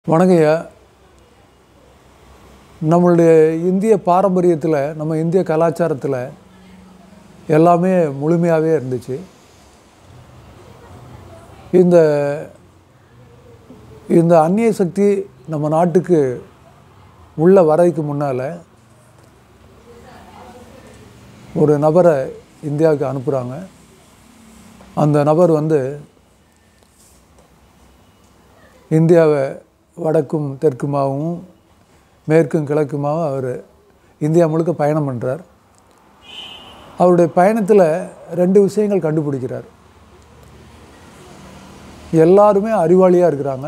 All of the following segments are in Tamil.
வணக்கய்யா நம்மளுடைய இந்திய பாரம்பரியத்தில் நம்ம இந்திய கலாச்சாரத்தில் எல்லாமே முழுமையாகவே இருந்துச்சு இந்த இந்த அந்நிய சக்தி நம்ம நாட்டுக்கு உள்ள வரைக்கு முன்னால் ஒரு நபரை இந்தியாவுக்கு அனுப்புகிறாங்க அந்த நபர் வந்து இந்தியாவை வடக்கும் தெற்குமாகவும் மேற்கும் கிழக்குமாகவும் அவர் இந்தியா முழுக்க பயணம் பண்ணுறார் அவருடைய பயணத்தில் ரெண்டு விஷயங்கள் கண்டுபிடிக்கிறார் எல்லாருமே அறிவாளியாக இருக்கிறாங்க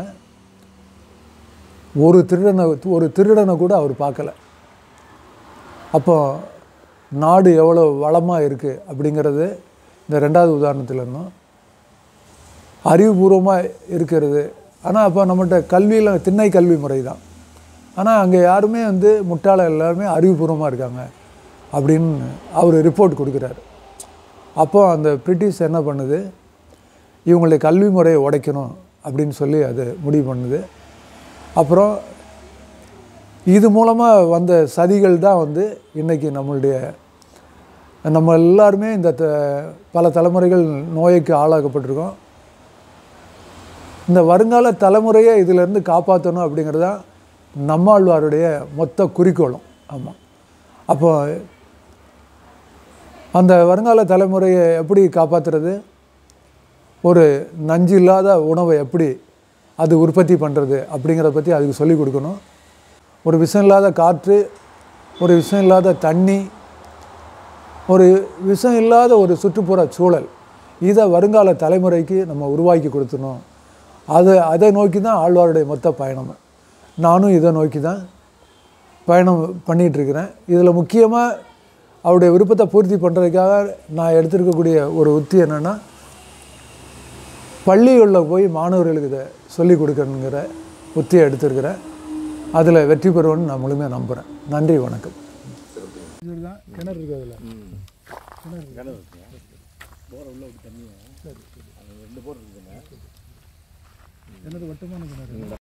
ஒரு திருடனை ஒரு திருடனை கூட அவர் பார்க்கல அப்போ நாடு எவ்வளோ வளமாக இருக்குது அப்படிங்கிறது இந்த ரெண்டாவது உதாரணத்தில் இருந்தோம் அறிவுபூர்வமாக இருக்கிறது ஆனால் அப்போ நம்மகிட்ட கல்வியில் திண்ணை கல்வி முறை தான் ஆனால் அங்கே யாருமே வந்து முட்டாள எல்லாருமே அறிவுபூர்வமாக இருக்காங்க அப்படின்னு அவர் ரிப்போர்ட் கொடுக்குறாரு அப்போ அந்த பிரிட்டிஷ் என்ன பண்ணுது இவங்களுடைய கல்வி முறையை உடைக்கணும் அப்படின்னு சொல்லி அது முடிவு பண்ணுது அப்புறம் இது மூலமாக வந்த சதிகள் தான் வந்து இன்றைக்கி நம்மளுடைய நம்ம எல்லாருமே இந்த த பல தலைமுறைகள் நோய்க்கு ஆளாக்கப்பட்டிருக்கோம் இந்த வருங்கால தலைமுறையை இதிலிருந்து காப்பாற்றணும் அப்படிங்கிறது தான் நம்மாழ்வாருடைய மொத்த குறிக்கோளும் ஆமாம் அப்போ அந்த வருங்கால தலைமுறையை எப்படி காப்பாற்றுறது ஒரு நஞ்சு இல்லாத உணவை எப்படி அது உற்பத்தி பண்ணுறது அப்படிங்கிறத பற்றி அதுக்கு சொல்லிக் கொடுக்கணும் ஒரு விஷம் இல்லாத காற்று ஒரு விஷம் இல்லாத தண்ணி ஒரு விஷம் இல்லாத ஒரு சுற்றுப்புற சூழல் இதை வருங்கால தலைமுறைக்கு நம்ம உருவாக்கி கொடுத்துணும் அதை அதை நோக்கி தான் ஆழ்வாருடைய மொத்த பயணம் நானும் இதை நோக்கி தான் பயணம் பண்ணிகிட்ருக்கிறேன் இதில் முக்கியமாக அவருடைய விருப்பத்தை பூர்த்தி பண்ணுறதுக்காக நான் எடுத்திருக்கக்கூடிய ஒரு உத்தி என்னென்னா பள்ளிகளில் போய் மாணவர்களுக்கு இதை சொல்லிக் கொடுக்கணுங்கிற உத்தியை எடுத்திருக்கிறேன் அதில் வெற்றி பெறுவேன்னு நான் முழுமையாக நம்புகிறேன் நன்றி வணக்கம் இதுதான் கிணறு இருக்குது அதில் கிணறு வட்டமான கிணறு